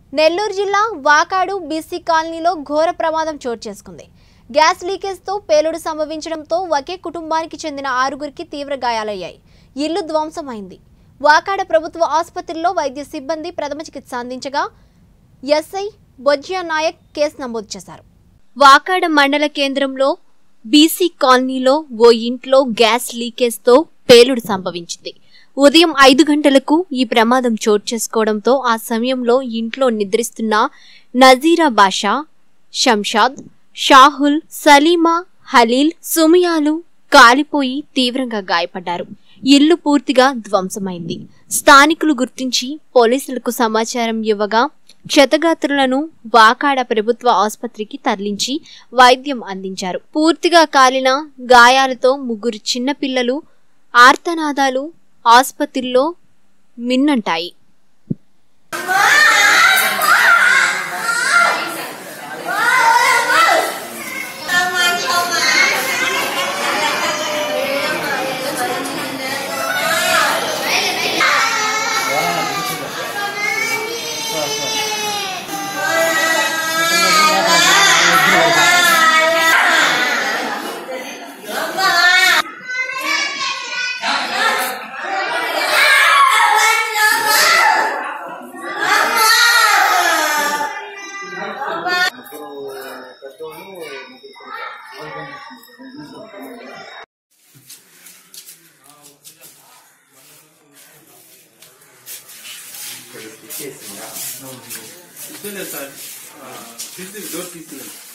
నెల్లూరు జిల్లా వాకాడు బీసీ కాలనీలో ఘోర ప్రమాదం చోటు చేసుకుంది గ్యాస్ లీకేజ్తో పేలుడు సంభవించడంతో ఒకే కుటుంబానికి చెందిన ఆరుగురికి తీవ్ర గాయాలయ్యాయి ఇల్లు ధ్వంసమైంది వాకాడ ప్రభుత్వ ఆసుపత్రిలో వైద్య సిబ్బంది ప్రథమ చికిత్స అందించగా ఎస్ఐ బొజ్జియా నాయక్ కేసు నమోదు చేశారు వాకాడ మండల కేంద్రంలో బీసీ కాలనీలో ఓ ఇంట్లో గ్యాస్ లీకేజ్తో పేలుడు సంభవించింది ఉదయం ఐదు గంటలకు ఈ ప్రమాదం చోటు చేసుకోవడంతో ఆ సమయంలో ఇంట్లో నిద్రిస్తున్న నజీరా బాషా షంషాద్ షాహుల్ సలీమా హలీల్ సుమియాలు కాలిపోయి తీవ్రంగా గాయపడ్డారు ఇల్లు పూర్తిగా ధ్వంసమైంది స్థానికులు గుర్తించి పోలీసులకు సమాచారం ఇవ్వగా క్షతగాత్రులను వాకాడ ప్రభుత్వ ఆసుపత్రికి తరలించి వైద్యం అందించారు పూర్తిగా కాలిన గాయాలతో ముగ్గురు చిన్నపిల్లలు ఆర్తనాదాలు ఆసుపత్రిలో మిన్నంటాయి ముగ్గురు పెద్దోళ్ళు ముగ్గురు ఇస్తలేదు సార్ తీసి డోర్ తీసినాను